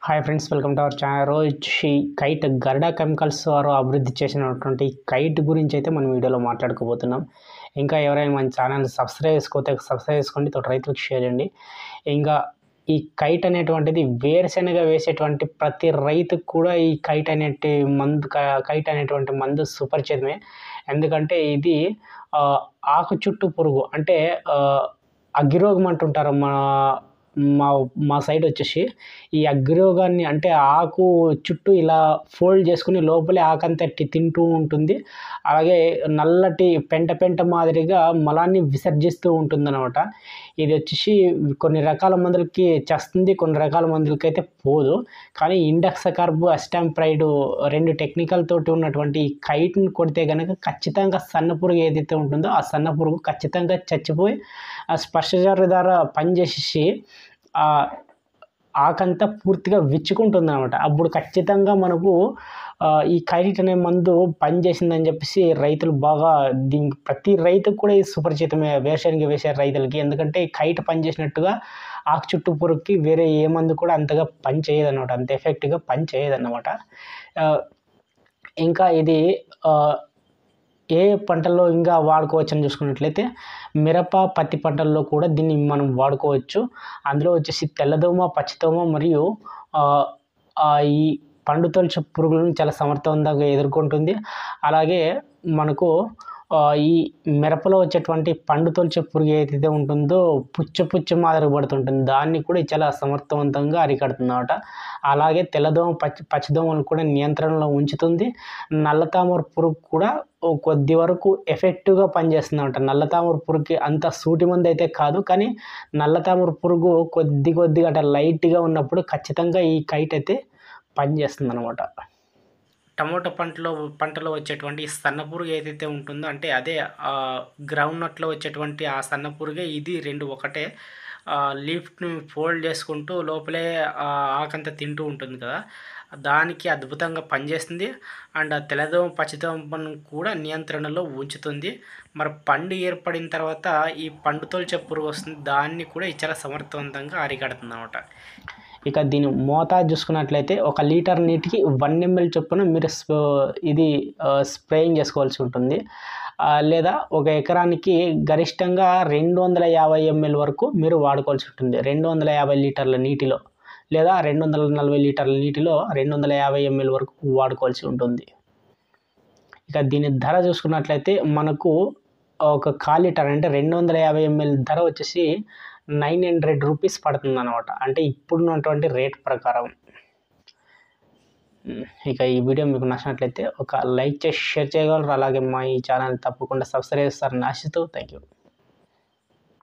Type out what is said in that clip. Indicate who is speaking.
Speaker 1: hi friends welcome to our channel రోజు kite గర్డా chemicals వారు అభివృద్ధి చేసినటువంటి కైట్ గురించి అయితే మనం వీడియోలో మాట్లాడుకోబోతున్నాం ఇంకా ఎవరైనా మన ఛానల్ సబ్స్క్రైబ్ చేసుకోతే సబ్స్క్రైబ్ చేసుకోండి తోటి రైతులకు షేర్ చేయండి ఇంకా ఈ కైట్ అనేటువంటిది వేరుశెనగ వేసేటువంటి ప్రతి రైతుకు కూడా ఈ కైట్ అనేటి మందు క- కైట్ అనేటువంటి మందు సుపరిచితమే ఎందుకంటే ఇది ఆ, ఆకు చుట్టూ పురుగు అంటే ఆ, అగ్గిరోగం అంటుంటారు మా మా మా సైడ్ వచ్చేసి ఈ అగ్గిరోగాన్ని అంటే ఆకు చుట్టూ ఇలా ఫోల్డ్ చేసుకుని లోపలే ఆకంతా టి- తింటూ ఉంటుంది అలాగే నల్లటి పెంట పెంట మాదిరిగా మలాన్ని విసర్జిస్తూ ఉంటుంది అనమాట ఇది వచ్చేసి కొన్ని రకాల మందులకి చేస్తుంది కొన్ని రకాల మందులకి అయితే పోదు కానీ ఇండక్స్ కార్బు అస్టాంప్రైడ్ రెండు టెక్నికల్ తోటి ఉన్నటువంటి ఈ కైట్ని కొడితే కనుక ఖచ్చితంగా సన్న పురుగు ఏదైతే ఉంటుందో ఆ సన్న పురుగు ఖచ్చితంగా చచ్చిపోయి ఆ స్పర్శజార ద్వారా పనిచేసేసి ఆ ఆకంతా పూర్తిగా విచ్చుకుంటుంది అనమాట అప్పుడు ఖచ్చితంగా మనకు ఆ, ఈ కైట్ అనే మందు పనిచేసిందని చెప్పేసి రైతులు బాగా దీనికి ప్రతి రైతుకు కూడా ఇది సుపరిచితమే వేరుశనగ వేసే రైతులకి ఎందుకంటే ఈ కైట్ పనిచేసినట్టుగా ఆకు చుట్టూ పురుగుకి వేరే ఏ మందు కూడా అంతగా పని చేయదన్నమాట అంత ఎఫెక్ట్గా పని చేయదన్నమాట ఆ, ఇంకా ఇది ఆ, ఏ పంటల్లో ఇంకా వాడుకోవచ్చు అని చూసుకున్నట్లయితే మిరప పత్తి పంటల్లో కూడా దీన్ని మనం వాడుకోవచ్చు అందులో వచ్చేసి తెల్లదోమ పచ్చిదోమ మరియు ఆ, ఆ ఈ పండు తొలచు పురుగులను చాలా సమర్థవంతంగా ఎదుర్కొంటుంది అలాగే మనకు ఆ, ఈ మిరపలో వచ్చేటువంటి పండు తొలచే పురుగు ఏదైతే ఉంటుందో పుచ్చ పుచ్చ మాదిరి పడుతుంటుంది దాన్ని కూడా చాలా సమర్థవంతంగా అరికడుతుంది అనమాట అలాగే తెల్లదోమ పచ్చి పచ్చిదోమను కూడా నియంత్రణలో ఉంచుతుంది నల్లతామర పురుగు కూడా ఓ కొద్ది వరకు ఎఫెక్టివ్గా పనిచేస్తుంది అనమాట నల్లతామర పురుగుకి అంత సూటి మంది అయితే కాదు కానీ నల్లతామర పురుగు కొద్ది కొద్దిగా అంటే లైట్గా ఉన్నప్పుడు ఖచ్చితంగా ఈ కైట్ అయితే పనిచేస్తుంది అనమాట టమోటా పంటలో పంటలో వచ్చేటువంటి ఈ సన్న పురుగు ఏదైతే ఉంటుందో అంటే అదే గ్రౌండ్ నట్లో వచ్చేటువంటి ఆ సన్న పురుగే ఇది రెండు ఒకటే లీఫ్ని ఫోల్డ్ చేసుకుంటూ లోపలే ఆ ఆకంతా తింటూ ఉంటుంది కదా దానికి అద్భుతంగా పనిచేస్తుంది అండ్ ఆ తెల్లదోమ పచ్చిదోమను కూడా నియంత్రణలో ఉంచుతుంది మరి పండు ఏర్పడిన తర్వాత ఈ పండు తొలిచే పురుగు వస్తుంది దాన్ని కూడా ఇది చాలా సమర్థవంతంగా అరికడుతుంది అనమాట ఇక దీని మోతాదు చూసుకున్నట్లయితే ఒక లీటర్ నీటికి వన్ ఎంఎల్ చొప్పున మీరు స్ప్రో- ఇది ఆ, స్ప్రేయింగ్ చేసుకోవాల్సి ఉంటుంది ఆ, లేదా ఒక ఎకరానికి గరిష్టంగా రెండు వందల యాభై ఎంఎల్ వరకు మీరు వాడుకోవాల్సి ఉంటుంది రెండు వందల యాభై లీటర్ల నీటిలో లేదా రెండు వందల నలభై లీటర్ల నీటిలో రెండు వందల యాభై ఎంఎల్ వరకు వాడుకోవాల్సి ఉంటుంది ఇక దీని ధర చూసుకున్నట్లయితే మనకు ఒక కాల్ లీటర్ అంటే రెండు వందల యాభై ఎంఎల్ ధర వచ్చేసి నైన్ హండ్రెడ్ రూపీస్ పడుతుంది అనమాట అంటే ఇప్పుడున్నటువంటి రేట్ ప్రకారం ఉమ్, ఇక ఈ వీడియో మీకు నచ్చినట్లయితే ఒక లైక్ చేసి షేర్ చేయగలరు అలాగే మా ఈ ఛానల్ తప్పకుండా సబ్స్క్రైబ్ చేస్తారని ఆశిస్తూ థ్యాంక్ యూ